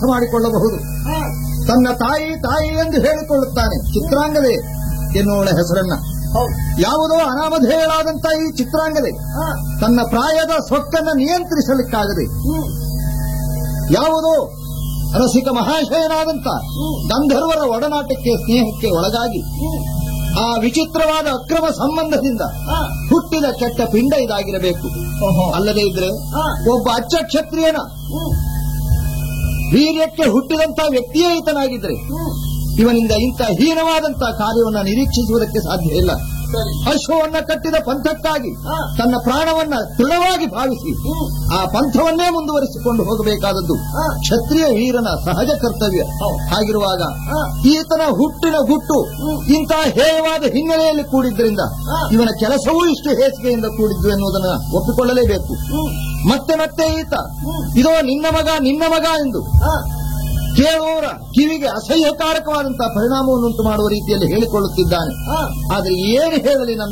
ಅರ್ಥ ಮಾಡಿಕೊಳ್ಳಬಹುದು ಹಾ, ತನ್ನ ತಾಯಿ ತಾಯಿ ಎಂದು ಹೇಳಿಕೊಳ್ಳುತ್ತಾನೆ ಚಿತ್ರಾಂಗದೆ ಎನ್ನುವಳ ಹೆಸರನ್ನ ಹೌದು ಯಾವುದೋ ಅನಾಮಧೇಯಳಾದಂತ ಈ ಚಿತ್ರಾಂಗದೆ ಹಾ, ತನ್ನ ಪ್ರಾಯದ ಸೊಕ್ಕನ್ನ ನಿಯಂತ್ರಿಸಲಿಕ್ಕಾಗದೆ ಹ್ಮ್, ಯಾವುದೋ ರಸಿಕ ಮಹಾಶಯನಾದಂತ ಹ್ಮ್. ಗಂಧರ್ವರ ಒಡನಾಟಕ್ಕೆ ಸ್ನೇಹಕ್ಕೆ ಒಳಗಾಗಿ ಹ್ಮ್, ಆ ವಿಚಿತ್ರವಾದ ಅಕ್ರಮ ಸಂಬಂಧದಿಂದ ಹಾ, ಹುಟ್ಟಿದ ಕೆಟ್ಟ ಪಿಂಡ ಇದಾಗಿರಬೇಕು ಓಹೋ, ಅಲ್ಲದೆ ಇದ್ರೆ ಹಾ, ಒಬ್ಬ ಅಚ್ಚ ಕ್ಷತ್ರಿಯನ ಹ್ಮ್, ವೀರ್ಯಕ್ಕೆ ಹುಟ್ಟಿದಂತ ವ್ಯಕ್ತಿಯೇ ಈತನಾಗಿದ್ರೆ ಹ್ಮ್, ಇವನಿಂದ ಇಂಥ ಹೀನವಾದಂತಹ ಕಾರ್ಯವನ್ನ ನಿರೀಕ್ಷಿಸುವುದಕ್ಕೆ ಸಾಧ್ಯ ಇಲ್ಲ ಸರಿ ಅಶ್ವವನ್ನ ಕಟ್ಟಿದ ಪಂಥಕ್ಕಾಗಿ ಹಾ, ತನ್ನ ಪ್ರಾಣವನ್ನ ದೃಢವಾಗಿ ಭಾವಿಸಿ ಹ್ಮ್, ಆ ಪಂಥವನ್ನೇ ಮುಂದುವರಿಸಿಕೊಂಡು ಹೋಗಬೇಕಾದದ್ದು ಹಾ, ಕ್ಷತ್ರಿಯ ವೀರನ ಸಹಜ ಕರ್ತವ್ಯ ಹೌದು. ಹಾಗಿರುವಾಗ ಹಾ, ಈತನ ಹುಟ್ಟಿನ ಗುಟ್ಟು ಹ್ಮ್. ಇಂತಹ ಹೇಯವಾದ ಹಿನ್ನೆಲೆಯಲ್ಲಿ ಕೂಡಿದ್ದರಿಂದ ಹಾ. ಇವನ ಕೆಲಸವೂ ಇಷ್ಟು ಹೇಸಿಗೆಯಿಂದ ಕೂಡಿದ್ದು ಎನ್ನುವುದನ್ನು ಒಪ್ಪಿಕೊಳ್ಳಲೇಬೇಕು ಹ್ಮ್, ಮತ್ತೆ ಮತ್ತೆ ಈತ ಹ್ಮ್. ಇದೋ ನಿನ್ನ ಮಗ ನಿನ್ನ ಮಗ ಎಂದು ಹಾ, ಕೇಳುವವರ ಕಿವಿಗೆ ಅಸಹ್ಯಕಾರಕವಾದಂತಹ ಪರಿಣಾಮವನ್ನುಂಟು ಮಾಡುವ ರೀತಿಯಲ್ಲಿ ಹೇಳಿಕೊಳ್ಳುತ್ತಿದ್ದಾನೆ ಹಾ, ಆದರೆ ಏನು ಹೇಳಲಿ ನನ್ನ